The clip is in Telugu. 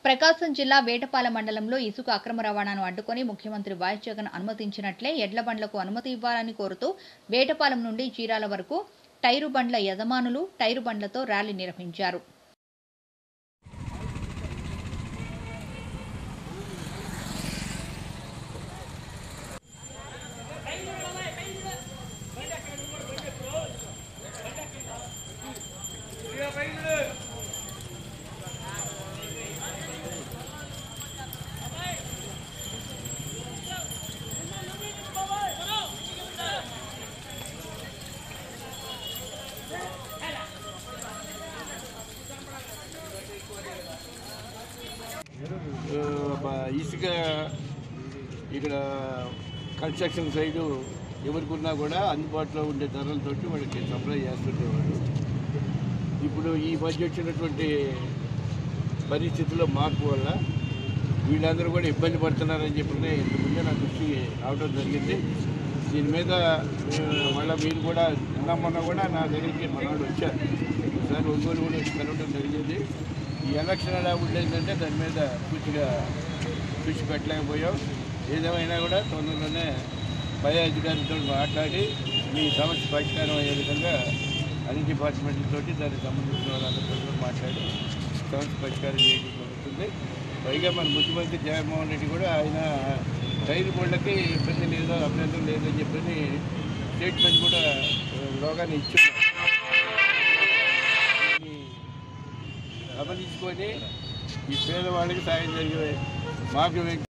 ప్రకాశం జిల్లా వేటపాల మండలంలో ఇసుక అక్రమ రవాణాను అడ్డుకొని ముఖ్యమంత్రి వైఎస్ జగన్ అనుమతించినట్లే ఎడ్ల బండ్లకు అనుమతి ఇవ్వాలని కోరుతూ వేటపాలెం నుండి చీరాల వరకు టైరు బండ్ల యజమానులు టైరు బండ్లతో ర్యాలీ నిర్వహించారు ఆ, బ- ఇసుక ఇక్కడ కన్స్ట్రక్షన్ సైడు ఎవరికి ఉన్నా కూడా అందుబాటులో ఉండే ధరలతోటి వాళ్ళకి సప్లై చేస్తుండేవాడు ఇప్పుడు ఈ మధ్య వచ్చినటువంటి పరిస్థితుల్లో మార్పు వల్ల వీళ్ళందరూ కూడా ఇబ్బంది పడుతున్నారని చెప్పి ఇంతకుముందే నా దృష్టికి రావడం జరిగింది దీని మీద ఆ, మళ్ళీ మీరు కూడా నిన్న మొన్న కూడా నా దగ్గరికి మనవాడు వచ్చారు ఒకసారి ఒంగోలు కూడా వచ్చి కలవడం జరిగింది ఈ ఎలక్షన్ ఎలా ఉండేదంటే దాని మీద పూర్తిగా దృష్టి పెట్టలేకపోయాం ఏదేమైనా కూడా తొందరలోనే పై అధికారులతో మాట్లాడి మీ సమస్య పరిష్కారం అయ్యే విధంగా అన్ని డిపార్ట్మెంట్లతోటి దానికి సంబంధించిన వాళ్ళందరితో కూడా మాట్లాడి సమస్య పరిష్కారం చేయడం జరుగుతుంది పైగా మన ముఖ్యమంత్రి జగన్మోహన్ రెడ్డి కూడా ఆయన రైలు బోర్డులకి ఇబ్బంది లేదు అభ్యంతరం లేదని చెప్పని స్టేట్మెంట్ కూడా ఆ, లోగానే ఇచ్చున్నారు దీన్ని గమనించుకొని ఈ పేదవాళ్ళకి సాయం జరిగే మార్గం ఏంటి